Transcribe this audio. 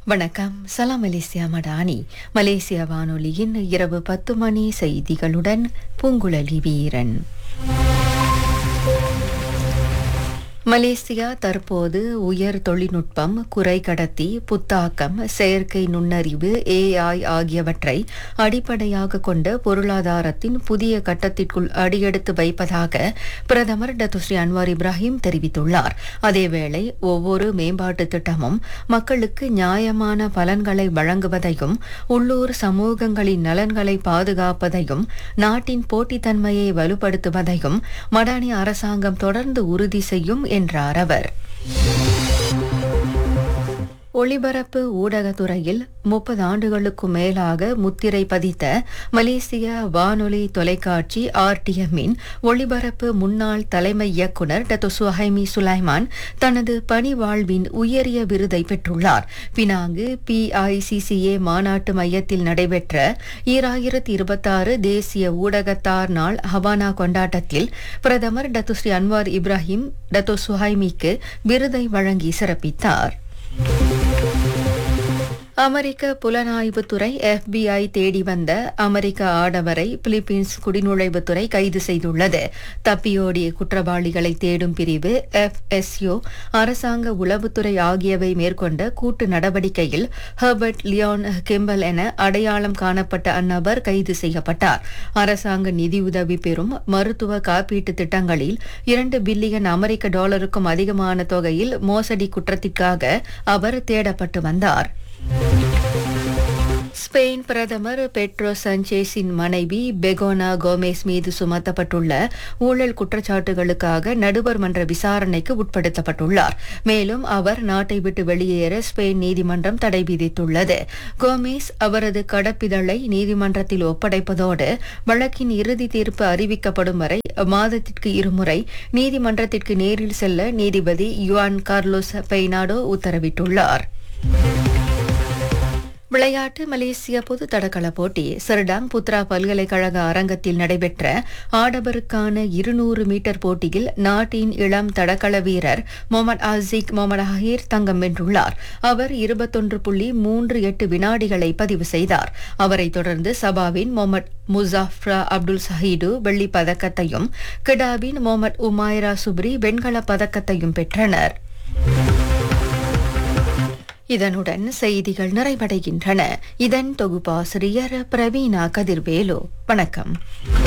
வணக்கம் சலாம் மலேசியா மடானி மலேசிய வானொலியின் இரவு பத்து மணி செய்திகளுடன் பூங்குழலி வீரன் மலேசியா தற்போது உயர் தொழில்நுட்பம் குறை கடத்தி புத்தாக்கம் செயற்கை நுண்ணறிவு ஏஐ ஆகியவற்றை அடிப்படையாக கொண்ட பொருளாதாரத்தின் புதிய கட்டத்திற்குள் அடியெடுத்து வைப்பதாக பிரதமர் டத்துஸ்ரீ அன்வார் இப்ராஹிம் தெரிவித்துள்ளார் அதேவேளை ஒவ்வொரு மேம்பாட்டு திட்டமும் மக்களுக்கு நியாயமான பலன்களை வழங்குவதையும் உள்ளூர் சமூகங்களின் நலன்களை பாதுகாப்பதையும் நாட்டின் போட்டித்தன்மையை வலுப்படுத்துவதையும் மடானி அரசாங்கம் தொடர்ந்து உறுதி செய்யும் என்றார் அவர் ஒளிபரப்பு ஊடகத்துறையில் முப்பது ஆண்டுகளுக்கும் மேலாக முத்திரை பதித்த மலேசிய வானொலி தொலைக்காட்சி ஆர்டிஎம்மின் ஒளிபரப்பு முன்னாள் தலைமை இயக்குநர் டத்து சுஹைமி சுலைமான் தனது பணி வாழ்வின் உயரிய விருதை பெற்றுள்ளார் பினாங்கு பிஐசிசிஏ மாநாட்டு மையத்தில் நடைபெற்ற ஈராயிரத்தி இருபத்தாறு தேசிய ஊடகத்தார் நாள் ஹவானா கொண்டாட்டத்தில் பிரதமர் Datuk Seri Anwar Ibrahim Datuk சுஹைமிக்கு விருதை வழங்கி சிறப்பித்தார் அமெரிக்க புலனாய்வுத்துறை எஃபிஐ தேடி வந்த அமெரிக்க ஆடவரை பிலிப்பீன்ஸ் குடிநுழைவுத்துறை கைது செய்துள்ளது தப்பியோடிய குற்றவாளிகளை தேடும் பிரிவு எஃப்எஸ்யோ அரசாங்க உளவுத்துறை ஆகியவை மேற்கொண்ட கூட்டு நடவடிக்கையில் ஹெர்பர்ட் லியோன் கிம்பல் என அடையாளம் காணப்பட்ட அந்நபர் கைது செய்யப்பட்டார் அரசாங்க நிதியுதவி பெறும் மருத்துவ காப்பீட்டு திட்டங்களில் இரண்டு பில்லியன் அமெரிக்க டாலருக்கும் அதிகமான தொகையில் மோசடி குற்றத்திற்காக அவர் தேடப்பட்டு வந்தார் ஸ்பெயின் பிரதமர் பெட்ரோ சஞ்சேஸின் மனைவி பெகோனா கோமேஸ் மீது சுமத்தப்பட்டுள்ள ஊழல் குற்றச்சாட்டுகளுக்காக நடுவர் மன்ற விசாரணைக்கு உட்படுத்தப்பட்டுள்ளார் மேலும் அவர் நாட்டை விட்டு வெளியேற ஸ்பெயின் நீதிமன்றம் தடை விதித்துள்ளது கோமேஸ் அவரது கடப்பிதழை நீதிமன்றத்தில் ஒப்படைப்பதோடு வழக்கின் இறுதி தீர்ப்பு அறிவிக்கப்படும் வரை மாதத்திற்கு இருமுறை நீதிமன்றத்திற்கு நேரில் செல்ல நீதிபதி யுவான் கார்லோஸ் பெய்னாடோ உத்தரவிட்டுள்ளார் விளையாட்டு மலேசிய பொது தடகள போட்டி சர்டாங் புத்ரா பல்கலைக்கழக அரங்கத்தில் நடைபெற்ற ஆடவருக்கான இருநூறு மீட்டர் போட்டியில் நாட்டின் இளம் தடகள வீரர் முகமது ஆசிக் முகமது ஹஹீர் தங்கம் வென்றுள்ளார் அவர் இருபத்தொன்று புள்ளி மூன்று எட்டு வினாடிகளை பதிவு செய்தார் அவரைத் தொடர்ந்து சபாவின் முகமது முசாஃப்ரா அப்துல் சஹீடு வெள்ளிப் பதக்கத்தையும் கிடாவின் முகமது உமாயிரா சுப்ரி வெண்கலப் பதக்கத்தையும் பெற்றனர் இதனுடன் செய்திகள் நிறைவடைகின்றன இதன் தொகுப்பாசிரியர் பிரவீனா கதிர்வேலு வணக்கம்